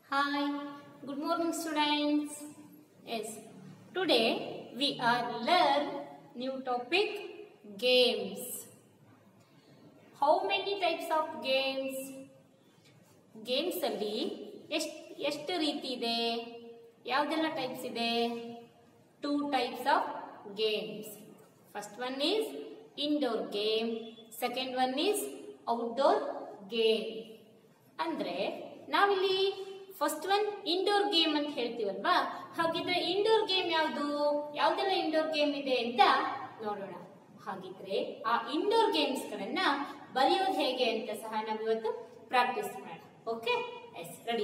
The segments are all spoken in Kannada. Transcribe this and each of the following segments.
Hi, good morning students. Yes, today we are learn new topic games. How many types of games? Games ಅಲ್ಲಿ ಎಷ್ಟು ಎಷ್ಟು ರೀತಿ ಇದೆ ಯಾವುದೆಲ್ಲ ಟೈಪ್ಸ್ ಇದೆ two types of games first one is indoor game second one is outdoor game ಅಂದ್ರೆ ನಾವಿಲ್ಲಿ ಫಸ್ಟ್ ಒನ್ ಇಂಡೋರ್ ಗೇಮ್ ಅಂತ ಹೇಳ್ತೀವಲ್ವಾ ಹಾಗಿದ್ರೆ ಇಂಡೋರ್ ಗೇಮ್ ಯಾವುದು ಯಾವ್ದೆಲ್ಲ ಇಂಡೋರ್ ಗೇಮ್ ಇದೆ ಅಂತ ನೋಡೋಣ ಹಾಗಿದ್ರೆ ಆ ಇಂಡೋರ್ ಗೇಮ್ಸ್ ಗಳನ್ನ ಬರೆಯೋದು ಹೇಗೆ ಅಂತ ಸಹ ನಾವಿವತ್ತು ಪ್ರಾಕ್ಟೀಸ್ ಮಾಡೋಣ okay yes ready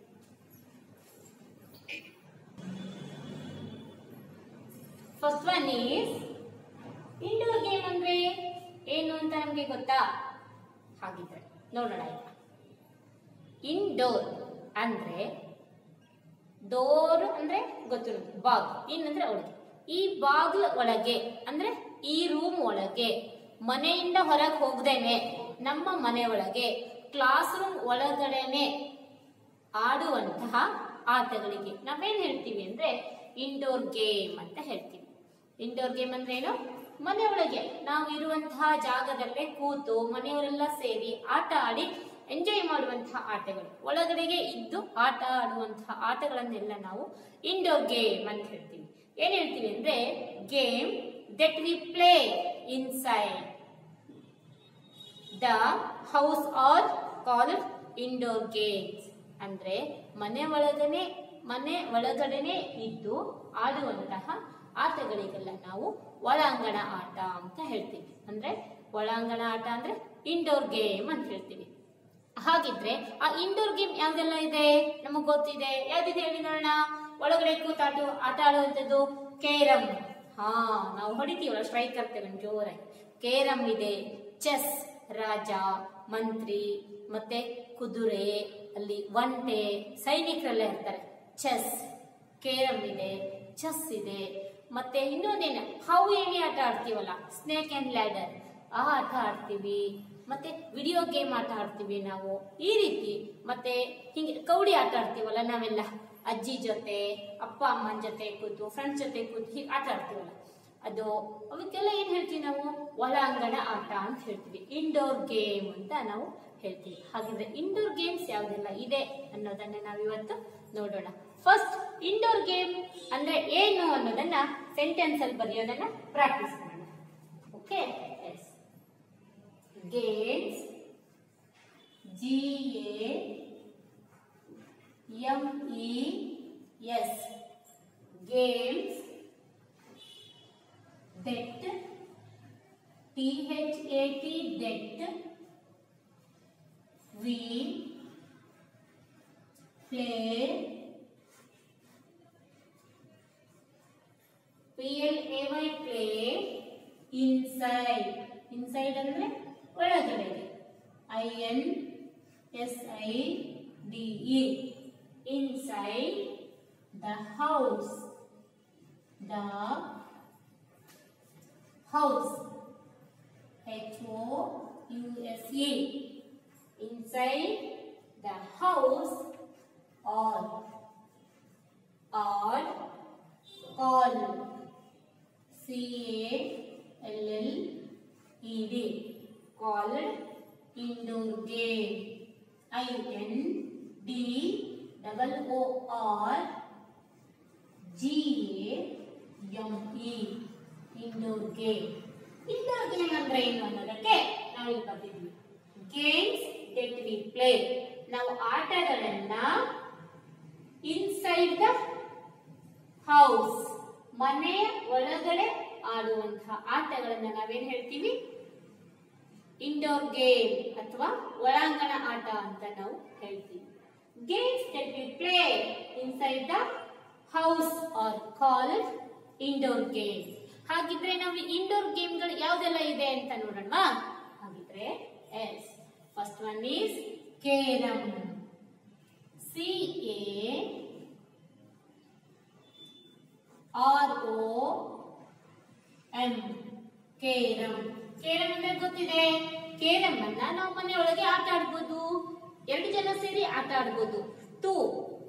first one is indoor game ಅಂದ್ರೆ ಏನು ಅಂತ ನಮ್ಗೆ ಗೊತ್ತಾ ಹಾಗಿದ್ರೆ ನೋಡೋಣ ಈಗ ಇಂಡೋರ್ ಅಂದ್ರೆ ಡೋರ್ ಅಂದ್ರೆ ಗೊತ್ತು ಬಾಗ್ ಇನ್ ಅಂದ್ರೆ ಒಳಗೆ ಈ ಬಾಗ್ಲ ಒಳಗೆ ಅಂದ್ರೆ ಈ ರೂಮ್ ಒಳಗೆ ಮನೆಯಿಂದ ಹೊರಗೆ ಹೋಗದೇನೆ ನಮ್ಮ ಮನೆ ಒಳಗೆ ಕ್ಲಾಸ್ ರೂಮ್ ಒಳಗಡೆನೆ ಆಡುವಂತಹ ಆಟಗಳಿಗೆ ನಾವೇನ್ ಹೇಳ್ತೀವಿ ಅಂದ್ರೆ ಇಂಡೋರ್ ಗೇಮ್ ಅಂತ ಹೇಳ್ತೀವಿ ಇಂಡೋರ್ ಗೇಮ್ ಅಂದ್ರೆ ಏನು ಮನೆ ಒಳಗೆ ನಾವು ಇರುವಂತಹ ಜಾಗದಲ್ಲೇ ಕೂತು ಮನೆಯವರೆಲ್ಲ ಸೇರಿ ಆಟ ಆಡಿ ಎಂಜಾಯ್ ಮಾಡುವಂತಹ ಆಟಗಳು ಒಳಗಡೆಗೆ ಇದ್ದು ಆಟ ಆಡುವಂತಹ ಆಟಗಳನ್ನೆಲ್ಲ ನಾವು ಇಂಡೋರ್ ಗೇಮ್ ಅಂತ ಹೇಳ್ತೀವಿ ಏನ್ ಹೇಳ್ತೀವಿ ಅಂದ್ರೆ game that we play inside the house are called indoor games ಅಂದ್ರೆ ಮನೆ ಒಳಗನೆ ಮನೆ ಒಳಗಡೆನೆ ಇದ್ದು ಆಡುವಂತಹ ಆಟಗಳಿಗೆಲ್ಲ ನಾವು ಒಳಾಂಗಣ ಆಟ ಅಂತ ಹೇಳ್ತೀವಿ ಅಂದ್ರೆ ಒಳಾಂಗಣ ಆಟ ಅಂದ್ರೆ ಇಂಡೋರ್ ಗೇಮ್ ಅಂತ ಹೇಳ್ತೀವಿ ಹಾಗಿದ್ರೆ ಆ ಇಂಡೋರ್ ಗೇಮ್ ಯಾವ್ದೆಲ್ಲ ಇದೆ ನಮಗ್ ಗೊತ್ತಿದೆ ಯಾವ್ದಿದೆ ಹೇಳಿ ನೋಡೋಣ ಒಳಗಡೆ ಕೂತಾಟ ಆಟ ಆಡುವಂಥದ್ದು ಕೇರಂ ಹಾ ನಾವು ಹೊಡಿತೀವಲ್ಲ ಸ್ಟ್ರೈಕರ್ ತಗೊಂಡು ಜೋರಾಗಿ ಕೇರಂ ಇದೆ ಚೆಸ್ ರಾಜ ಮಂತ್ರಿ ಮತ್ತೆ ಕುದುರೆ ಅಲ್ಲಿ ಒಂಟೆ ಸೈನಿಕರೆಲ್ಲ ಇರ್ತಾರೆ ಚೆಸ್ ಕೇರಂ ಇದೆ ಚೆಸ್ ಇದೆ ಮತ್ತೆ ಇನ್ನೊಂದೇನು ಹಾವು ಏಣಿ ಆಟ ಆಡ್ತೀವಲ್ಲ ಸ್ನೇಕ್ ಅಂಡ್ ಲ್ಯಾಡರ್ ಆ ಆಟ ಆಡ್ತೀವಿ ಮತ್ತೆ ವಿಡಿಯೋ ಗೇಮ್ ಆಟ ಆಡ್ತೀವಿ ನಾವು ಈ ರೀತಿ ಮತ್ತೆ ಹಿಂಗೆ ಕೌಡಿ ಆಟ ಆಡ್ತೀವಲ್ಲ ನಾವೆಲ್ಲ ಅಜ್ಜಿ ಜೊತೆ ಅಪ್ಪ ಅಮ್ಮನ ಜೊತೆ ಕೂತು ಫ್ರೆಂಡ್ಸ್ ಜೊತೆ ಕೂತು ಹೀಗೆ ಆಟ ಆಡ್ತೀವಲ್ಲ ಅದು ಅವಕ್ಕೆಲ್ಲ ಏನ್ ಹೇಳ್ತೀವಿ ನಾವು ಒಳಾಂಗಣ ಆಟ ಅಂತ ಹೇಳ್ತೀವಿ ಇಂಡೋರ್ ಗೇಮ್ ಅಂತ ನಾವು ಹೇಳ್ತೀವಿ ಹಾಗಿದ್ರೆ ಇಂಡೋರ್ ಗೇಮ್ಸ್ ಯಾವ್ದೆಲ್ಲ ಇದೆ ಅನ್ನೋದನ್ನ ನಾವಿವತ್ತು ನೋಡೋಣ ಫಸ್ಟ್ ಇಂಡೋರ್ ಗೇಮ್ ಅಂದ್ರೆ ಏನು ಅನ್ನೋದನ್ನ ಸೆಂಟೆನ್ಸ್ ಅಲ್ಲಿ ಬರೆಯೋದನ್ನ ಪ್ರಾಕ್ಟೀಸ್ ಮಾಡೋಣ okay yes games G A M E S games det t h a t det we play p l a y play inside inside ಅಂದ್ರೆ ಒಳಗಡೆಗೆ i n s i d e inside the house the house H O U S E inside the house or or call C A L L E D called indoor game I N D double O R G A M E indoor game indoor game ಅಂದ್ರೆ ಏನು ಅನ್ನೋದಕ್ಕೆ ನಾವು ಇಲ್ಲಿ ಬರ್ತಿದ್ವಿ ಗೇಮ್ಸ್ ಡೆಟ್ ವಿ ಪ್ಲೇ ನಾವು ಆಟಗಳನ್ನ ಇನ್ಸೈಡ್ ದ ಹೌಸ್ ಮನೆಯ ಒಳಗಡೆ ಆಡುವಂತಹ ಆಟಗಳನ್ನ ನಾವೇನ್ ಹೇಳ್ತೀವಿ ಇಂಡೋರ್ ಗೇಮ್ ಅಥವಾ ಒಳಾಂಗಣ ಆಟ ಅಂತ ನಾವು ಹೇಳ್ತೀವಿ games that we play inside the house are called indoor game ಹಾಗಿದ್ರೆ ನಾವು ಇಂಡೋರ್ ಗೇಮ್ಗಳು ಯಾವ್ದೆಲ್ಲ ಇದೆ ಅಂತ ನೋಡೋಣ ಹಾಗಿದ್ರೆ yes first one is carrom C A R O M carrom carrom ಅಂದ್ರೆ ಗೊತ್ತಿದೆ ಕೇರಂ ಅನ್ನ ನಾವು ಮನೆಯೊಳಗೆ ಆಟ ಆಡ್ಬೋದು ಎರಡು ಜನ ಸೇರಿ ಆಟ ಆಡ್ಬೋದು ಟೂ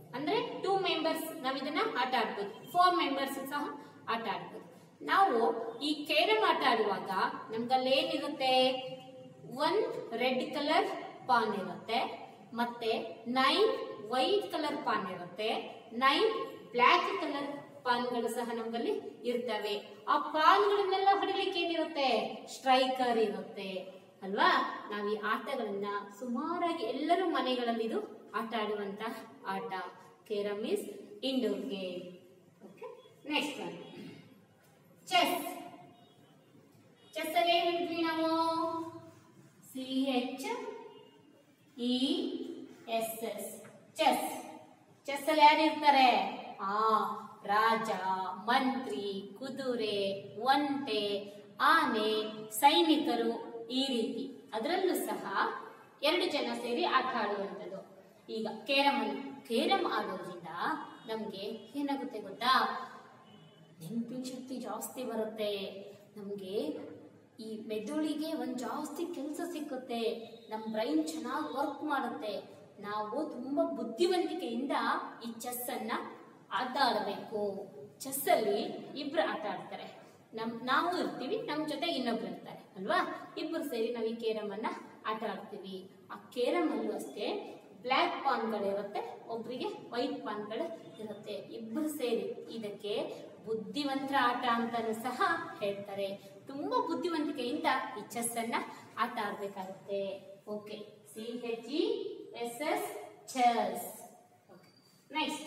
ನಾವು ಇದನ್ನ ಆಟ ಆಡ್ಬೋದು ಫೋರ್ ಮೆಂಬರ್ಸ್ ಸಹ ಆಟ ಆಡ್ಬೋದು ನಾವು ಈ ಕೇರಂ ಆಟ ಆಡುವಾಗ ನಮ್ಗಲ್ಲಿ ಏನಿರುತ್ತೆ ಒನ್ ರೆಡ್ ಕಲರ್ ಪಾನ್ ಇರುತ್ತೆ ಮತ್ತೆ ನೈನ್ ವೈಟ್ ಕಲರ್ ಪಾನ್ ಇರುತ್ತೆ ನೈನ್ ಬ್ಲ್ಯಾಕ್ ಕಲರ್ ಪಾನ್ಗಳು ಸಹ ನಮ್ಮಲ್ಲಿ ಇರ್ತವೆ ಆ ಪಾನ್ಗಳನ್ನೆಲ್ಲ ಹೊಡಿಲಿಕ್ಕೆ ಏನಿರುತ್ತೆ ಸ್ಟ್ರೈಕರ್ ಇರುತ್ತೆ ಅಲ್ವಾ ನಾವು ಈ ಆಟಗಳನ್ನ ಸುಮಾರಾಗಿ ಎಲ್ಲರೂ ಮನೆಗಳಲ್ಲಿ ಇದು ಆಟ ಆಡುವಂತ ಆಟ carrom is indoor game okay next one chess chess ಅಲ್ಲಿ ಏನ್ ಹೇಳಿದ್ವಿ ನಾವು C H E S S chess chess ಅಲ್ಲಿ ಯಾರು ಇರ್ತಾರೆ ಆ ರಾಜ ಮಂತ್ರಿ ಕುದುರೆ ಒಂಟೆ ಆನೆ ಸೈನಿಕರು ಈ ರೀತಿ ಅದರಲ್ಲೂ ಸಹ ಎರಡು ಜನ ಸೇರಿ ಆಟ ಆಡುವಂಥದ್ದು ಈಗ ಕೇರಂ ಕೇರಂ ಆಡೋದ್ರಿಂದ ನಮ್ಗೆ ಏನಾಗುತ್ತೆ ಗೊತ್ತಾ ನೆನಪಿನ ಶಕ್ತಿ ಜಾಸ್ತಿ ಬರುತ್ತೆ ನಮಗೆ ಈ ಮೆದುಳಿಗೆ ಒಂದು ಜಾಸ್ತಿ ಕೆಲಸ ಸಿಕ್ಕುತ್ತೆ ನಮ್ಮ ಬ್ರೈನ್ ಚೆನ್ನಾಗಿ ವರ್ಕ್ ಮಾಡುತ್ತೆ ನಾವು ತುಂಬ ಬುದ್ಧಿವಂತಿಕೆಯಿಂದ ಈ ಚೆಸ್ ಅನ್ನ ಆಟ ಆಡಬೇಕು ಚೆಸ್ ಅಲ್ಲಿ ಇಬ್ರು ಆಟ ಆಡ್ತಾರೆ ನಮ್ ನಾವು ಇರ್ತೀವಿ ನಮ್ಮ ಜೊತೆ ಇನ್ನೊಬ್ರು ಇರ್ತಾರೆ ಅಲ್ವಾ ಇಬ್ರು ಸೇರಿ ನಾವು ಈ ಕೇರಮ್ ಅನ್ನ ಆಟ ಆಡ್ತೀವಿ ಆ ಕೇರಮ್ ಅಲ್ಲೂ ಅಷ್ಟೇ ಬ್ಲ್ಯಾಕ್ ಪಾನ್ಗಳಿರುತ್ತೆ ಒಬ್ರಿಗೆ ವೈಟ್ ಪಾನ್ಗಳು ಇರುತ್ತೆ ಇಬ್ಬರು ಸೇರಿ ಇದಕ್ಕೆ ಬುದ್ಧಿವಂತರ ಆಟ ಅಂತಾನು ಸಹ ಹೇಳ್ತಾರೆ ತುಂಬಾ ಬುದ್ಧಿವಂತಿಕೆಯಿಂದ ಈ ಚೆಸ್ ಅನ್ನ ಆಟ ಆಡ್ಬೇಕಾಗುತ್ತೆ okay C H E S S chess next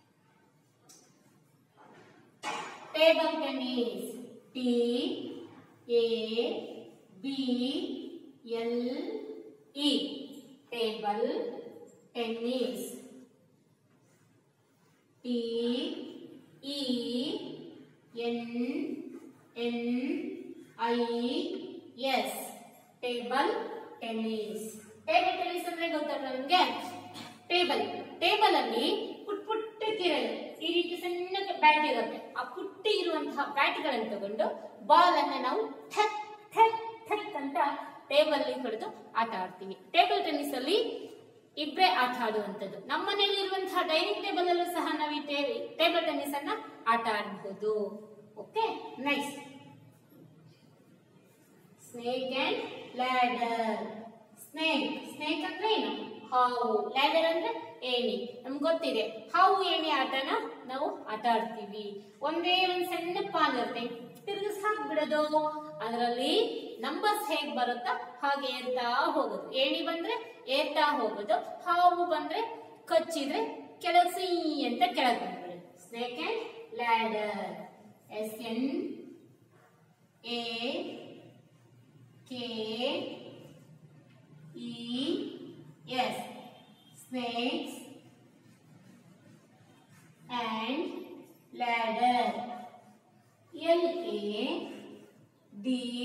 table tennis T A B L E table tennis T E N N I S table tennis table tennis ಅಂದ್ರೆ ಗೊತ್ತಲ್ಲ ನಿಮ್ಗೆ ಟೇಬಲ್ ಟೇಬಲ್ ಅಲ್ಲಿ ಪುಟ್ ಪುಟ್ಟಕ್ಕಿರಲ್ಲ ಈ ರೀತಿ ಸಣ್ಣ ಬ್ಯಾಟ್ ಇರುತ್ತೆ ಆ ಪುಟ್ಟಿ ಇರುವಂತಹ ಬ್ಯಾಟ್ಗಳನ್ನು ತಗೊಂಡು ಬಾಲ್ ಅನ್ನ ನಾವು ಥಕ್ ಥಕ್ ಥಕ್ ಅಂತ ಟೇಬಲ್ ಹೊಡೆದು ಆಟ ಆಡ್ತೀವಿ ಟೇಬಲ್ ಟೆನ್ನಿಸ್ ಅಲ್ಲಿ ಇಬ್ಬರೇ ಆಟ ಆಡುವಂಥದ್ದು ನಮ್ಮ ಮನೆಯಲ್ಲಿ ಇರುವಂತಹ ಡೈನಿಂಗ್ ಟೇಬಲ್ ಅಲ್ಲೂ ಸಹ ನಾವು ಈ ಟೇಬಲ್ ಟೆನ್ನಿಸ್ ಅನ್ನ ಆಟ ಆಡಬಹುದು okay next snake and ladder snake snake ಅಂದ್ರೆ ಏನು ಹಾವು ಲ್ಯಾಡರ್ ಅಂದ್ರೆ ಏಣಿ ನಮ್ಗೆ ಗೊತ್ತಿದೆ ಹಾವು ಏಣಿ ಆಟನ ನಾವು ಆಟ ಆಡ್ತೀವಿ ಒಂದೇ ಒಂದ್ ಸಣ್ಣ ಪಾನ್ ಇರುತ್ತೆ ತಿರುಗಿಸ್ ಹಾಕ್ಬಿಡೋದು ಅದರಲ್ಲಿ ನಂಬರ್ಸ್ ಹೇಗ್ ಬರುತ್ತಾ ಹಾಗೆ ಏರ್ತಾ ಹೋಗೋದು ಏಣಿ ಬಂದ್ರೆ ಏರ್ತಾ ಹೋಗೋದು ಹಾವು ಬಂದ್ರೆ ಕಚ್ಚಿದ್ರೆ ಕೆಳಗೆ ಸೀ ಅಂತ ಕೆಳಗೆ ಬಂದ್ಬಿಡೋದು snake and ladder S N A K E S snakes and ladder L A D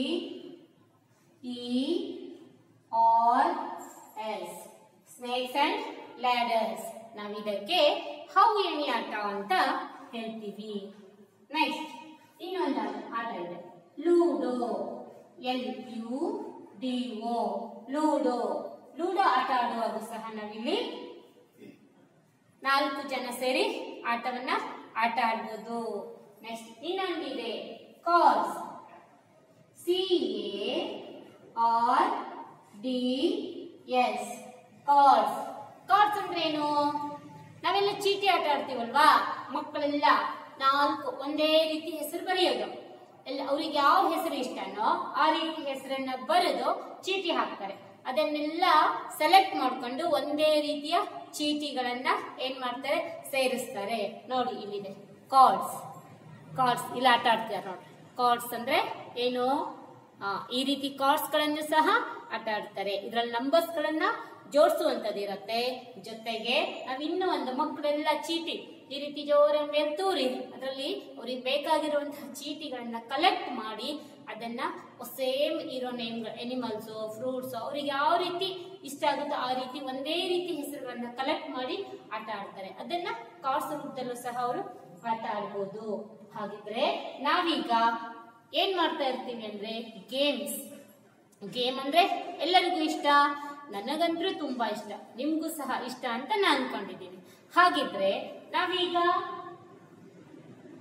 E R S snakes and ladders ನಾವು ಇದಕ್ಕೆ ಹಾವು ಎಣಿ ಆಟ ಅಂತ ಹೇಳ್ತೀವಿ ನೆಕ್ಸ್ಟ್ ಇನ್ನೊಂದು ಆಟ ಇದೆ ludo L U D O ludo ludo ಆಟ ಆಡುವಾಗ ಸಹ ನಾವಿಲ್ಲಿ ನಾಲ್ಕು ಜನ ಸೇರಿ ಆಟವನ್ನ ಆಟ ಆಡ್ಬೋದು ನೆಕ್ಸ್ಟ್ ಇನ್ನೊಂದಿದೆ cards C A R D S cards cards ಅಂದ್ರೆ ಏನು ನಾವೆಲ್ಲ ಚೀಟಿ ಆಟ ಆಡ್ತೀವಲ್ವಾ ಮಕ್ಕಳೆಲ್ಲ ನಾಲ್ಕು ಒಂದೇ ರೀತಿ ಹೆಸರು ಬರೆಯೋದು ಎಲ್ಲ ಅವ್ರಿಗೆ ಯಾವ ಹೆಸರು ಇಷ್ಟನೋ ಆ ರೀತಿ ಹೆಸರನ್ನ ಬರೆದು ಚೀಟಿ ಹಾಕ್ತಾರೆ ಅದನ್ನೆಲ್ಲ ಸೆಲೆಕ್ಟ್ ಮಾಡ್ಕೊಂಡು ಒಂದೇ ರೀತಿಯ ಚೀಟಿಗಳನ್ನ ಏನ್ ಮಾಡ್ತಾರೆ ಸೇರಿಸ್ತಾರೆ ನೋಡಿ ಇಲ್ಲಿದೆ ಕಾರ್ಡ್ಸ್ ಕಾರ್ಡ್ಸ್ ಇಲ್ಲಿ ಆಟ ಆಡ್ತಾರೆ ನೋಡಿ ಕಾರ್ಡ್ಸ್ ಅಂದ್ರೆ ಏನು ಆ, ಈ ರೀತಿ ಕಾರ್ಡ್ಸ್ ಗಳನ್ನು ಸಹ ಆಟ ಆಡ್ತಾರೆ ಇದ್ರಲ್ಲಿ ನಂಬರ್ಸ್ ಗಳನ್ನ ಜೋಡಿಸುವಂತದ್ದು ಇರುತ್ತೆ ಜೊತೆಗೆ ನಾವ್ ಇನ್ನೂ ಒಂದು ಮಕ್ಕಳೆಲ್ಲ ಚೀಟಿ ಈ ರೀತಿ ಜೋರ ಮೇಲೆ ತೂರಿ ಅದರಲ್ಲಿ ಅವ್ರಿಗೆ ಬೇಕಾಗಿರುವಂತಹ ಚೀಟಿಗಳನ್ನ ಕಲೆಕ್ಟ್ ಮಾಡಿ ಅದನ್ನ ಸೇಮ್ ಇರೋ ನೇಮ್ಗಳು ಎನಿಮಲ್ಸ್ ಫ್ರೂಟ್ಸ್ ಅವ್ರಿಗೆ ಯಾವ ರೀತಿ ಇಷ್ಟ ಆಗುತ್ತೋ ಆ ರೀತಿ ಒಂದೇ ರೀತಿ ಹೆಸರುಗಳನ್ನ ಕಲೆಕ್ಟ್ ಮಾಡಿ ಆಟ ಆಡ್ತಾರೆ ಅದನ್ನ ಕಾರ್ಡ್ಸ್ ರೂಪದಲ್ಲೂ ಸಹ ಅವರು ಆಟ ಆಡ್ಬೋದು ಹಾಗಿದ್ರೆ ನಾವೀಗ ಏನ್ ಮಾಡ್ತಾ ಇರ್ತೀವಿ ಅಂದ್ರೆ ಗೇಮ್ಸ್ ಗೇಮ್ ಅಂದ್ರೆ ಎಲ್ಲರಿಗೂ ಇಷ್ಟ ನನಗಂತೂ ತುಂಬಾ ಇಷ್ಟ ನಿಮ್ಗೂ ಸಹ ಇಷ್ಟ ಅಂತ ನಾನು ಅನ್ಕೊಂಡಿದ್ದೀನಿ ಹಾಗಿದ್ರೆ ನಾವೀಗ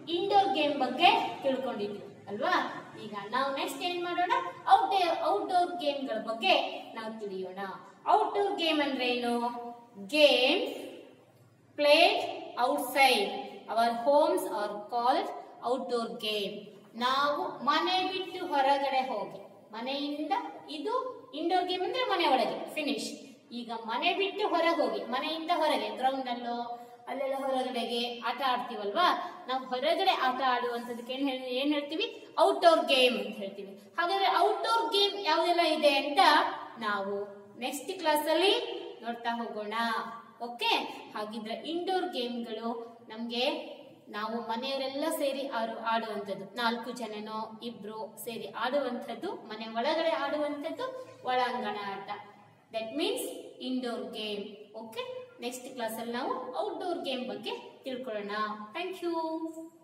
ಇಂಡೋರ್ ಗೇಮ್ ಬಗ್ಗೆ ತಿಳ್ಕೊಂಡಿದ್ವಿ ಅಲ್ವಾ ಈಗ ನಾವು ನೆಕ್ಸ್ಟ್ ಏನ್ ಮಾಡೋಣ ಔಟ್ಡೋರ್ ಔಟ್ಡೋರ್ ಗೇಮ್ಗಳ ಬಗ್ಗೆ ನಾವು ತಿಳಿಯೋಣ ಔಟ್ಡೋರ್ ಗೇಮ್ ಅಂದ್ರೆ ಏನು game played outside our homes are called outdoor game ನಾವು ಮನೆ ಬಿಟ್ಟು ಹೊರಗಡೆ ಹೋಗಿ ಮನೆಯಿಂದ ಇದು ಇಂಡೋರ್ ಗೇಮ್ ಅಂದ್ರೆ ಮನೆ ಒಳಗೆ ಫಿನಿಶ್ ಈಗ ಮನೆ ಬಿಟ್ಟು ಹೊರಗೆ ಹೋಗಿ ಮನೆಯಿಂದ ಹೊರಗೆ ಗ್ರೌಂಡ್ ಅಲ್ಲೋ ಅಲ್ಲೆಲ್ಲ ಹೊರಗಡೆಗೆ ಆಟ ಆಡ್ತೀವಲ್ವಾ ನಾವು ಹೊರಗಡೆ ಆಟ ಆಡುವಂಥದ್ದಕ್ಕೆ ಏನ್ ಹೇಳಿ ಏನ್ ಹೇಳ್ತೀವಿ ಔಟ್ಡೋರ್ ಗೇಮ್ ಅಂತ ಹೇಳ್ತೀವಿ ಹಾಗಾದ್ರೆ ಔಟ್ಡೋರ್ ಗೇಮ್ ಯಾವ್ದೆಲ್ಲ ಇದೆ ಅಂತ ನಾವು ನೆಕ್ಸ್ಟ್ ಕ್ಲಾಸ್ ಅಲ್ಲಿ ನೋಡ್ತಾ ಹೋಗೋಣ ಓಕೆ ಹಾಗಿದ್ರೆ ಇಂಡೋರ್ ಗೇಮ್ಗಳು ನಮ್ಗೆ ನಾವು ಮನೆಯವರೆಲ್ಲ ಸೇರಿ ಆಡು ಆಡುವಂಥದ್ದು ನಾಲ್ಕು ಜನನೋ ಇಬ್ರು ಸೇರಿ ಆಡುವಂಥದ್ದು ಮನೆ ಒಳಗಡೆ ಆಡುವಂಥದ್ದು ಒಳಾಂಗಣ ಆಟ that means indoor game okay next ಕ್ಲಾಸಲ್ಲಿ ನಾವು ಔಟ್ಡೋರ್ ಗೇಮ್ ಬಗ್ಗೆ ತಿಳ್ಕೊಳ್ಳೋಣ ಥ್ಯಾಂಕ್ ಯು